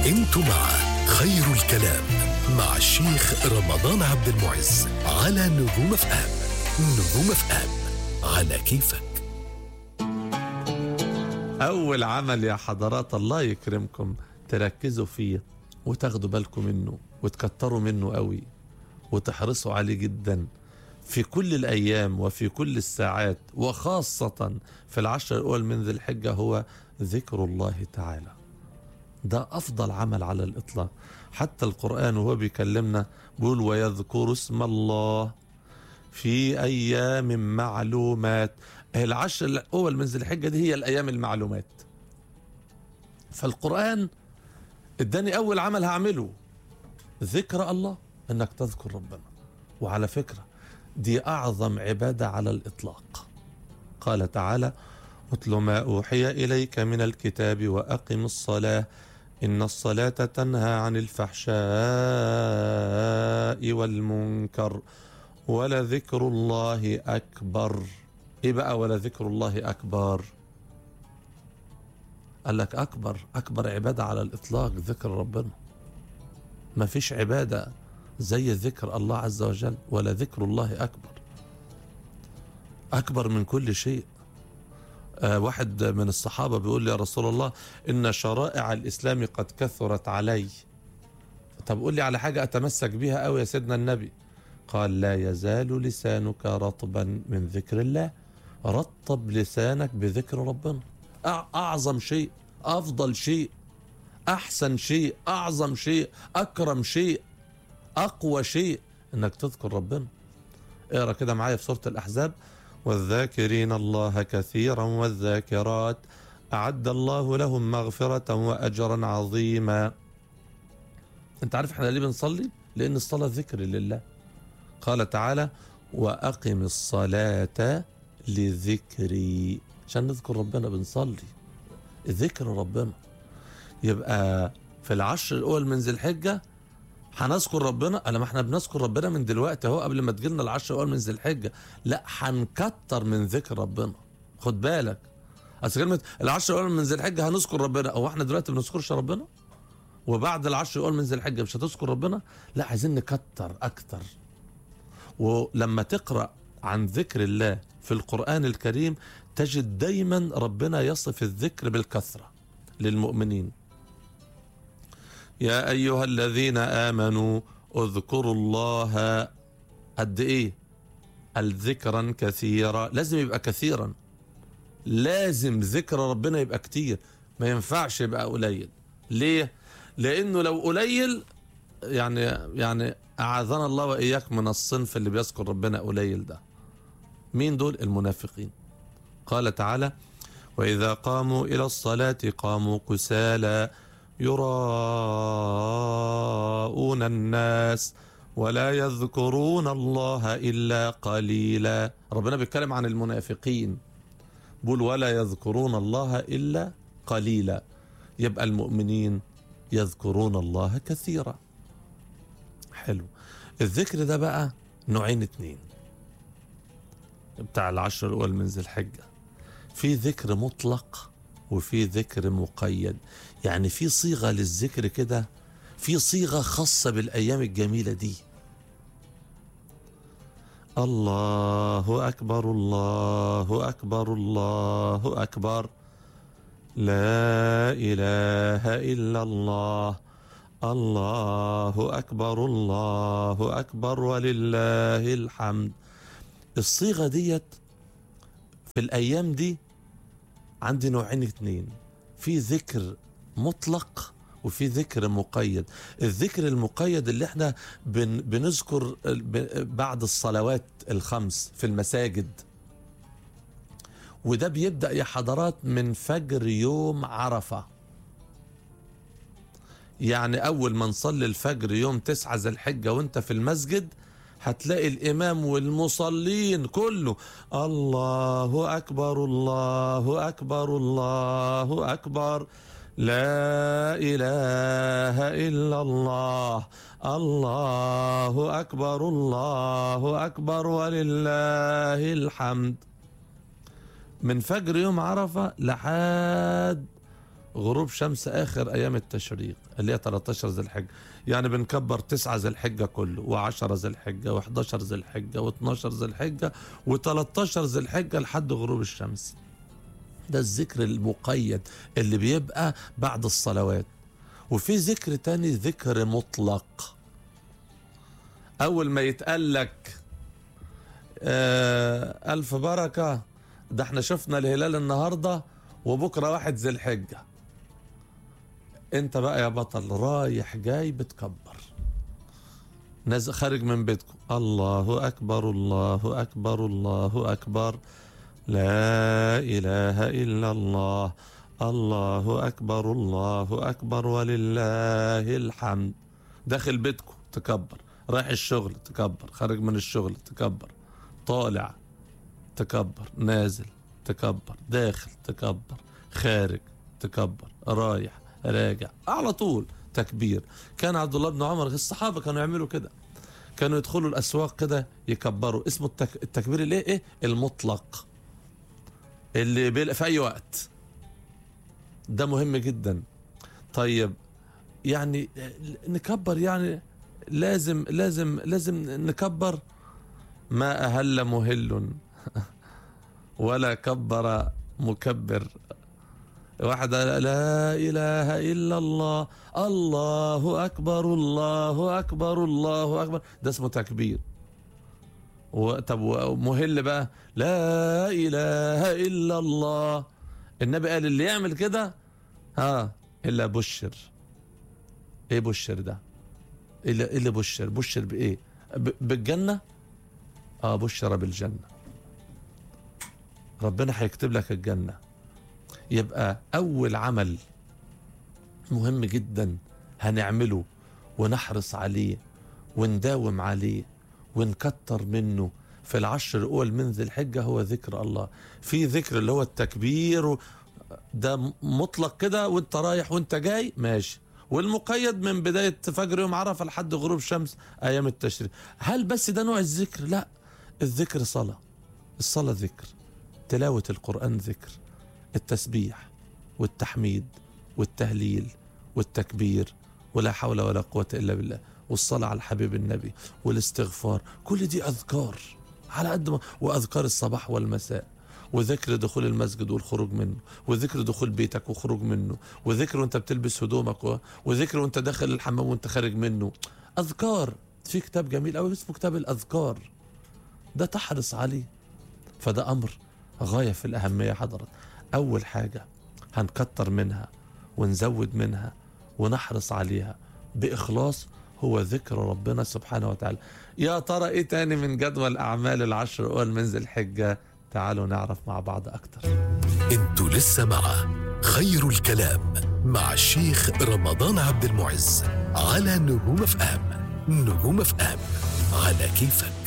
انتم مع خير الكلام مع الشيخ رمضان عبد المعز على نجوم اف ام نجوم اف ام على كيفك أول عمل يا حضرات الله يكرمكم تركزوا فيه وتاخدوا بالكم منه وتكتروا منه قوي وتحرصوا عليه جدا في كل الأيام وفي كل الساعات وخاصة في العشر الأول من ذي الحجة هو ذكر الله تعالى ده أفضل عمل على الإطلاق حتى القرآن وهو بيكلمنا بيقول ويذكر اسم الله في أيام معلومات العشر الأول من ذي الحجة دي هي الأيام المعلومات فالقرآن اداني أول عمل هعمله ذكر الله انك تذكر ربنا وعلى فكرة دي أعظم عبادة على الإطلاق قال تعالى اتل ما أوحي إليك من الكتاب وأقم الصلاة إن الصلاة تنهى عن الفحشاء والمنكر ولذكر الله أكبر إيه بقى ولذكر الله أكبر قال لك أكبر أكبر عبادة على الإطلاق ذكر ربنا ما فيش عبادة زي ذكر الله عز وجل ولا ذكر الله أكبر أكبر من كل شيء آه واحد من الصحابة بيقول لي يا رسول الله إن شرائع الإسلام قد كثرت علي طب قول لي على حاجة أتمسك بيها أوي يا سيدنا النبي قال لا يزال لسانك رطبا من ذكر الله رطب لسانك بذكر ربنا أع- أعظم شيء أفضل شيء أحسن شيء أعظم شيء أكرم شيء أقوى شيء إنك تذكر ربنا اقرا كده معايا في سورة الأحزاب والذاكرين الله كثيرا والذاكرات أعد الله لهم مغفرة وأجرا عظيما أنت عارف احنا ليه بنصلي؟ لأن الصلاة ذكر لله قال تعالى وأقم الصلاة لذكري عشان نذكر ربنا بنصلي ذكر ربنا يبقى في العشر الأول من ذي الحجة هنذكر ربنا انا ما احنا بنذكر ربنا من دلوقتي اهو قبل ما تجيلنا العشر الاول من ذي الحجه لا هنكتر من ذكر ربنا خد بالك اصل كلمه العشر الاول من ذي الحجه هنذكر ربنا هو احنا دلوقتي ما بنذكرش ربنا وبعد العشر الاول من ذي الحجه مش هتذكر ربنا لا عايزين نكتر اكتر ولما تقرا عن ذكر الله في القران الكريم تجد دايما ربنا يصف الذكر بالكثره للمؤمنين يا أيها الذين آمنوا اذكروا الله قد إيه الذكرا كثيرا لازم يبقى كثيرا لازم ذكر ربنا يبقى كتير ما ينفعش يبقى قليل ليه لأنه لو قليل يعني يعني أعاذنا الله وإياك من الصنف اللي بيذكر ربنا قليل ده مين دول المنافقين قال تعالى وإذا قاموا إلى الصلاة قاموا كسالى يراءون الناس ولا يذكرون الله إلا قليلا ربنا بيتكلم عن المنافقين بيقول ولا يذكرون الله إلا قليلا يبقى المؤمنين يذكرون الله كثيرا حلو الذكر ده بقى نوعين اتنين بتاع العشر الأول من ذي الحجة في ذكر مطلق وفي ذكر مقيد يعني في صيغة للذكر كده في صيغة خاصة بالأيام الجميلة دي الله أكبر الله أكبر الله أكبر لا إله إلا الله الله أكبر الله أكبر ولله الحمد الصيغة ديت في الأيام دي عندي نوعين اتنين في ذكر مطلق وفي ذكر مقيد الذكر المقيد اللي احنا بن بنذكر ب- بعد الصلوات الخمس في المساجد وده بيبدأ يا حضرات من فجر يوم عرفة يعني أول ما نصلي الفجر يوم تسعة ذي الحجة وانت في المسجد هتلاقي الإمام والمصلين كله الله أكبر الله أكبر الله أكبر لا إله إلا الله الله أكبر الله أكبر ولله الحمد من فجر يوم عرفة لحد غروب شمس اخر ايام التشريق اللي هي 13 ذي الحجه يعني بنكبر 9 ذي الحجه كله و10 ذي الحجه و11 ذي الحجه و12 ذي الحجه و13 ذي الحجه لحد غروب الشمس ده الذكر المقيد اللي بيبقى بعد الصلوات وفي ذكر تاني ذكر مطلق اول ما يتقال لك آه الف بركه ده احنا شفنا الهلال النهارده وبكره واحد ذي الحجه انت بقى يا بطل رايح جاي بتكبر نازل خارج من بيتكم الله اكبر الله اكبر الله اكبر لا اله الا الله الله اكبر الله اكبر ولله الحمد داخل بيتكم تكبر رايح الشغل تكبر خارج من الشغل تكبر طالع تكبر نازل تكبر داخل تكبر خارج تكبر رايح راجع على طول تكبير كان عبد الله بن عمر الصحابه كانوا يعملوا كده كانوا يدخلوا الاسواق كده يكبروا اسمه التك... التكبير اللي ايه المطلق اللي بيل... في اي وقت ده مهم جدا طيب يعني نكبر يعني لازم لازم لازم نكبر ما أهل مهل ولا كبر مكبر واحد قال لا إله إلا الله الله أكبر الله أكبر الله أكبر ده اسمه تكبير و- طب مهل بقى لا إله إلا الله النبي قال اللي يعمل كده ها إلا بشر إيه بشر ده إيه اللي- إيه اللي بشر بشر بإيه ب- بالجنة اه بشر بالجنة ربنا هيكتب لك الجنة يبقى أول عمل مهم جدا هنعمله ونحرص عليه ونداوم عليه ونكتر منه في العشر الأول من ذي الحجة هو ذكر الله في ذكر اللي هو التكبير و- ده مطلق كده وانت رايح وانت جاي ماشي والمقيد من بداية فجر يوم عرفة لحد غروب شمس أيام التشريق هل بس ده نوع الذكر لا الذكر صلاة الصلاة ذكر تلاوة القرآن ذكر التسبيح والتحميد والتهليل والتكبير ولا حول ولا قوة إلا بالله والصلاة على الحبيب النبي والاستغفار كل دي أذكار على قد ما وأذكار الصباح والمساء وذكر دخول المسجد والخروج منه وذكر دخول بيتك وخروج منه وذكر وانت بتلبس هدومك و... وذكر وانت داخل الحمام وانت خارج منه أذكار في كتاب جميل قوي اسمه كتاب الأذكار ده تحرص عليه فده أمر غاية في الأهمية حضرت أول حاجة هنكتر منها ونزود منها ونحرص عليها بإخلاص هو ذكر ربنا سبحانه وتعالى يا ترى إيه تاني من جدول أعمال العشر أول من ذي الحجة تعالوا نعرف مع بعض أكتر انتوا لسه مع خير الكلام مع الشيخ رمضان عبد المعز على نجوم اف ام نجوم اف ام على كيفك